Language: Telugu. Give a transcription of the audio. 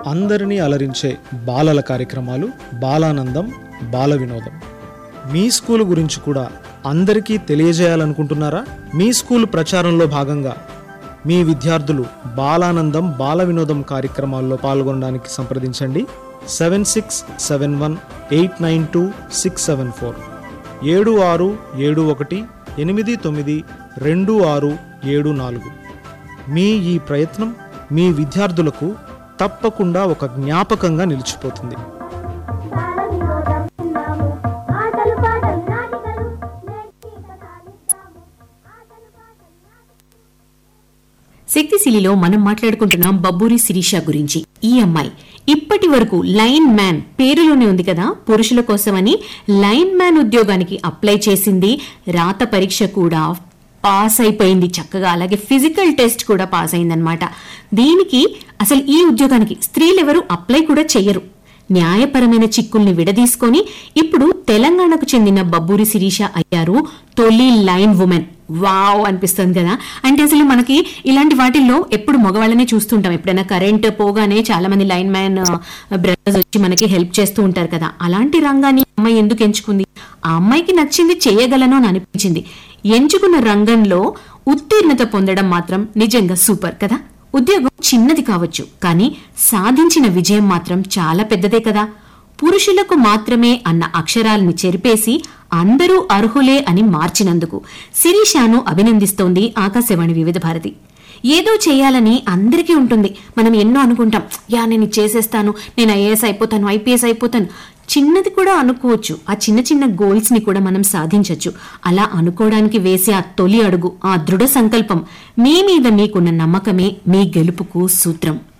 అందరినీ అలరించే బాలల కార్యక్రమాలు బాలానందం బాల వినోదం మీ స్కూల్ గురించి కూడా అందరికీ తెలియజేయాలనుకుంటున్నారా మీ స్కూల్ ప్రచారంలో భాగంగా మీ విద్యార్థులు బాలానందం బాల వినోదం కార్యక్రమాల్లో పాల్గొనడానికి సంప్రదించండి seven six seven one eight nine two six seven four ఏడు ఆరు ఏడు ఒకటి ఎనిమిది తొమ్మిది రెండు ఆరు ఏడు నాలుగు మీ ఈ ప్రయత్నం మీ విద్యార్థులకు తప్పకుండా ఒక జ్ఞాపకంగా నిలిచిపోతుంది బాల వినోదం విన్నాము ఆటలు పాటలు నాటికలు నేటి కథాలిద్దాము ఆటలు పాటలు నాటికలు శక్తిశిలిలో మనం మాట్లాడుకుంటున్నాం బబ్బూరి శిరీష గురించి ఈ అమ్మాయి ఇప్పటి వరకు లైన్ మ్యాన్ పేరులోనే ఉంది కదా పురుషుల కోసమని లైన్ మ్యాన్ ఉద్యోగానికి అప్లై చేసింది రాత పరీక్ష కూడా పాస్ అయిపోయింది చక్కగా అలాగే ఫిజికల్ టెస్ట్ కూడా పాస్ అయిందనమాట దీనికి అసలు ఈ ఉద్యోగానికి స్త్రీలెవరూ అప్లై కూడా చెయ్యరు న్యాయపరమైన చిక్కుల్ని విడదీసుకొని ఇప్పుడు తెలంగాణకు చెందిన బబ్బూరి శిరీష అయ్యారు తొలి లైన్ ఉమెన్ వావ్ అనిపిస్తుంది కదా అంటే అసలు మనకి ఇలాంటి వాటిల్లో ఎప్పుడు మగవాళ్ళనే చూస్తుంటాం ఎప్పుడైనా కరెంట్ పోగానే చాలా మంది లైన్ మ్యాన్ బ్రదర్స్ వచ్చి మనకి హెల్ప్ చేస్తూ ఉంటారు కదా అలాంటి రంగాన్ని అమ్మాయి ఎందుకు ఎంచుకుంది ఆ అమ్మాయికి నచ్చింది చేయగలను అని అనిపించింది ఎంచుకున్న రంగంలో ఉత్తీర్ణత పొందడం మాత్రం నిజంగా సూపర్ కదా ఉద్యోగం చిన్నది కావచ్చు కానీ సాధించిన విజయం మాత్రం చాలా పెద్దదే కదా పురుషులకు మాత్రమే అన్న అక్షరాల్ని చెరిపేసి అందరూ అర్హులే అని మార్చినందుకు శిరీషాను అభినందిస్తోంది ఆకాశవాణి వివిధ భారతి ఏదో చేయాలని అందరికీ ఉంటుంది మనం ఎన్నో అనుకుంటాం యా నేను ఇది చేసేస్తాను నేను ఐఏఎస్ అయిపోతాను ఐపీఎస్ అయిపోతాను చిన్నది కూడా అనుకోవచ్చు ఆ చిన్న చిన్న గోల్స్ ని కూడా మనం సాధించవచ్చు అలా అనుకోవడానికి వేసే ఆ తొలి అడుగు ఆ దృఢ సంకల్పం మీ మీద మీకున్న నమ్మకమే మీ గెలుపుకు సూత్రం